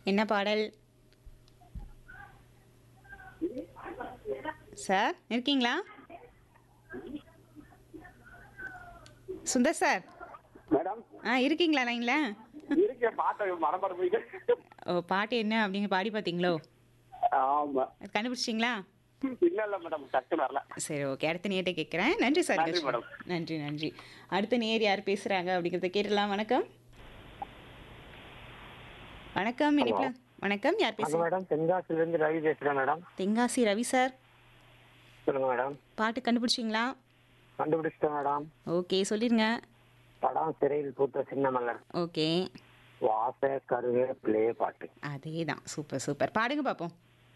என்ன பாடல் சார் இருக்கீங்களா சுந்தர் சார் மேடம் ஆ இருக்கீங்களா லைனில் இருக்க பாட்டை மரம்பர போயிட்டு ஓ பாட்டு என்ன அப்படிங்க பாடி பார்த்தீங்களோ ஆமா கண்டுபிடிச்சிங்களா இல்ல இல்ல மேடம் டக்கு வரல சரி ஓகே அடுத்த நேர்கிட்ட கேட்குறேன் நன்றி சார் நன்றி, நிகழ்ச்சி. மேடம். நன்றி நன்றி அடுத்த நேர் யார் பேசுகிறாங்க அப்படிங்கிறத கேட்டுடலாம் வணக்கம் வணக்கம் இனிப்புல வணக்கம் யார் வணக்கம் பேசுறீங்க மேடம் தென்காசில இருந்து ரவி பேசுறேன் மேடம் தென்காசி ரவி சார் சொல்லுங்க மேடம் பாட்டு கண்டுபிடிச்சிங்களா கண்டுபிடிச்சிட்டேன் மேடம் ஓகே சொல்லிருங்க படம் சிறையில் பூத்த சின்ன மலர் ஓகே வாச கருவே பிளே பாட்டு அதே தான் சூப்பர் சூப்பர் பாடுங்க பார்ப்போம்